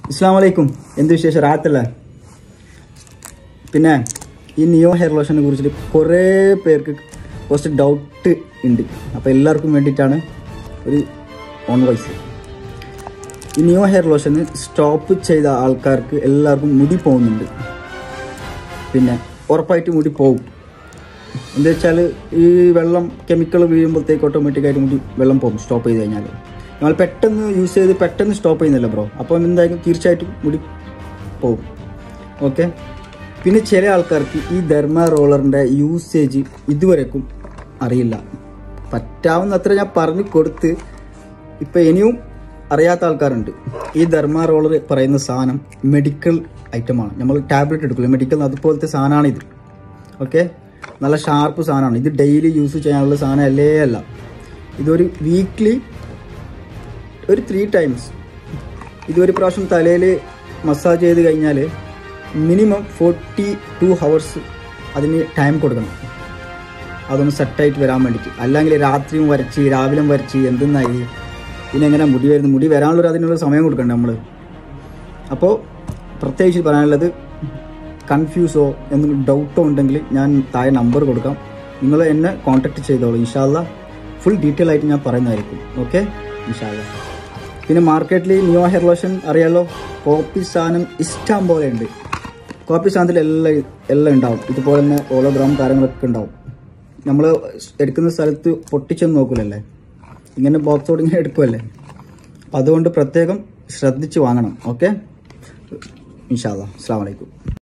ഇസ്ലാം വലൈക്കും എന്ത് വിശേഷം റാത്തല്ലേ പിന്നെ ഈ നിയോ ഹെയർ ലോഷനെ കുറിച്ചിട്ട് കുറേ പേർക്ക് കുറച്ച് ഡൗട്ട് ഉണ്ട് അപ്പോൾ എല്ലാവർക്കും വേണ്ടിയിട്ടാണ് ഒരു ഓൺ വോയിസ് ഈ നിയോ ഹെയർ ലോഷന് സ്റ്റോപ്പ് ചെയ്ത ആൾക്കാർക്ക് എല്ലാവർക്കും മുടി പോകുന്നുണ്ട് പിന്നെ ഉറപ്പായിട്ട് മുടി പോകും എന്താ വെച്ചാൽ ഈ വെള്ളം കെമിക്കൽ വീഴുമ്പോഴത്തേക്ക് ഓട്ടോമാറ്റിക്കായിട്ട് മുടി വെള്ളം പോകും സ്റ്റോപ്പ് ചെയ്ത് കഴിഞ്ഞാൽ നമ്മൾ പെട്ടെന്ന് യൂസ് ചെയ്ത് പെട്ടെന്ന് സ്റ്റോപ്പ് ചെയ്യുന്നില്ല ബ്രോ അപ്പം എന്തായാലും തീർച്ചയായിട്ടും മുടി പോകും ഓക്കെ പിന്നെ ചില ആൾക്കാർക്ക് ഈ ധർമ്മ റോളറിൻ്റെ യൂസേജ് ഇതുവരെക്കും അറിയില്ല പറ്റാവുന്നത്ര ഞാൻ പറഞ്ഞു കൊടുത്ത് ഇപ്പം ഇനിയും അറിയാത്ത ആൾക്കാരുണ്ട് ഈ ധർമ്മ റോളർ പറയുന്ന സാധനം മെഡിക്കൽ ഐറ്റമാണ് നമ്മൾ ടാബ്ലറ്റ് എടുക്കില്ല മെഡിക്കൽ അതുപോലത്തെ സാധനമാണിത് ഓക്കെ നല്ല ഷാർപ്പ് സാധനമാണ് ഇത് ഡെയിലി യൂസ് ചെയ്യാനുള്ള സാധനം അല്ലേ അല്ല ഇതൊരു വീക്ക്ലി ഒരു ത്രീ ടൈംസ് ഇതൊരു പ്രാവശ്യം തലയിൽ മസാജ് ചെയ്ത് കഴിഞ്ഞാൽ മിനിമം ഫോർട്ടി ടു ഹവേഴ്സ് അതിന് ടൈം കൊടുക്കണം അതൊന്ന് സെറ്റായിട്ട് വരാൻ വേണ്ടിയിട്ട് അല്ലെങ്കിൽ രാത്രിയും വരച്ച് രാവിലെയും വരച്ച് എന്തെന്നായി പിന്നെ എങ്ങനെ മുടി വരുന്നത് മുടി വരാനുള്ളൊരു അതിനുള്ള സമയം കൊടുക്കണ്ടേ നമ്മൾ അപ്പോൾ പ്രത്യേകിച്ച് പറയാനുള്ളത് കൺഫ്യൂസോ എന്തെങ്കിലും ഡൗട്ടോ ഉണ്ടെങ്കിൽ ഞാൻ താഴെ നമ്പർ കൊടുക്കാം നിങ്ങൾ എന്നെ കോൺടാക്ട് ചെയ്തോളൂ ഇൻഷാല്ല ഫുൾ ഡീറ്റെയിൽ ആയിട്ട് ഞാൻ പറയുന്നതായിരിക്കും ഓക്കെ ഇൻഷാല്ല പിന്നെ മാർക്കറ്റിൽ നിയോ ഹെയർ ലോഷൻ അറിയാലോ കോപ്പി സാധനം ഇഷ്ടം പോലെ ഉണ്ട് കോപ്പി സാധനത്തിൽ എല്ലാം എല്ലാം ഉണ്ടാവും ഇതുപോലെ തന്നെ ഓളോഗ്രാം കാര്യങ്ങളൊക്കെ ഉണ്ടാവും നമ്മൾ എടുക്കുന്ന സ്ഥലത്ത് പൊട്ടിച്ചൊന്നും നോക്കില്ലല്ലേ ഇങ്ങനെ ബോക്സോട് ഇങ്ങനെ എടുക്കുമല്ലേ അപ്പം അതുകൊണ്ട് പ്രത്യേകം ശ്രദ്ധിച്ച് വാങ്ങണം ഓക്കെ ഇൻഷാല്ല അസ്സാം വലൈക്കും